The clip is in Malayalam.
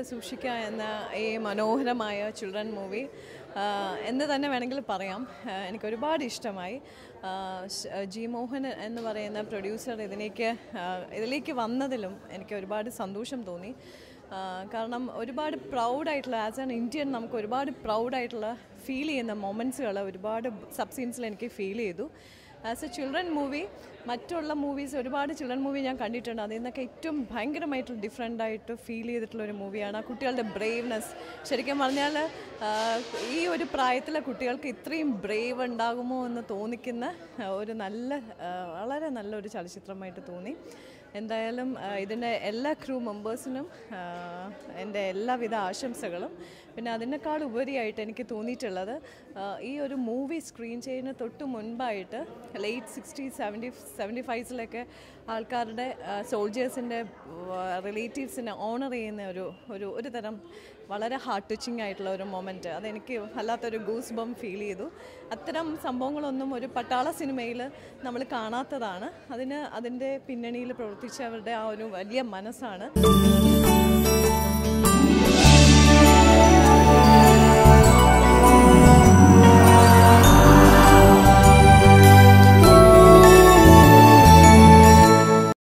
സൂക്ഷിക്കുക എന്ന ഈ മനോഹരമായ ചിൽഡ്രൻ മൂവി എന്ന് തന്നെ വേണമെങ്കിൽ പറയാം ആ, എനിക്ക് ഒരുപാട് ഇഷ്ടമായി ആ, ഷ്- ജി മോഹൻ എന്ന് പറയുന്ന പ്രൊഡ്യൂസർ ഇതിലേക്ക് ആ, ഇതിലേക്ക് വന്നതിലും എനിക്ക് ഒരുപാട് സന്തോഷം തോന്നി ആ, കാരണം ഒരുപാട് പ്രൗഡായിട്ടുള്ള ആസ് ആൻ ഇന്ത്യൻ നമുക്ക് ഒരുപാട് പ്രൗഡായിട്ടുള്ള ഫീൽ ചെയ്യുന്ന മൊമെൻറ്റ്സുകൾ ഒരുപാട് സബ് സീൻസിൽ എനിക്ക് ഫീൽ ചെയ്തു ആസ് എ ചിൽഡ്രൻ മൂവി മറ്റുള്ള മൂവീസ് ഒരുപാട് ചിൽഡ്രൻ മൂവി ഞാൻ കണ്ടിട്ടുണ്ട് അതിൽ നിന്നൊക്കെ ഏറ്റവും ഭയങ്കരമായിട്ട് ഡിഫറെൻ്റ് ആയിട്ട് ഫീൽ ചെയ്തിട്ടുള്ള ഒരു മൂവിയാണ് ആ കുട്ടികളുടെ ബ്രേവ്നെസ് ശരിക്കും പറഞ്ഞാൽ ആ, ഈ ഒരു പ്രായത്തിലെ കുട്ടികൾക്ക് ഇത്രയും ബ്രേവ് ഉണ്ടാകുമോ എന്ന് തോന്നിക്കുന്ന ആ, ഒരു നല്ല ആ, വളരെ നല്ലൊരു ചലച്ചിത്രമായിട്ട് തോന്നി എന്തായാലും ആ, ഇതിൻ്റെ എല്ലാ ക്രൂ മെമ്പേഴ്സിനും എൻ്റെ എല്ലാവിധ ആശംസകളും പിന്നെ അതിനേക്കാൾ ഉപരിയായിട്ട് എനിക്ക് തോന്നിയിട്ടുള്ളത് ആ, ഈ ഒരു മൂവി സ്ക്രീൻ ചെയ്യുന്ന തൊട്ട് മുൻപായിട്ട് ലേറ്റ് സിക്സ്റ്റി സെവൻറ്റി സെവൻറ്റി ഫൈവ്സിലൊക്കെ ആൾക്കാരുടെ സോൾജേഴ്സിൻ്റെ റിലേറ്റീവ്സിനെ ഓണർ ചെയ്യുന്ന ഒരു ഒരു ഒരു തരം വളരെ ഹാർട്ട് ടച്ചിങ് ആയിട്ടുള്ള ഒരു മൊമെൻറ്റ് അതെനിക്ക് വല്ലാത്തൊരു ഗൂസ് ബം ഫീൽ ചെയ്തു അത്തരം സംഭവങ്ങളൊന്നും ഒരു പട്ടാള സിനിമയിൽ നമ്മൾ കാണാത്തതാണ് അതിന് അതിൻ്റെ പിന്നണിയിൽ പ്രവർത്തിച്ചവരുടെ ആ ഒരു വലിയ മനസ്സാണ്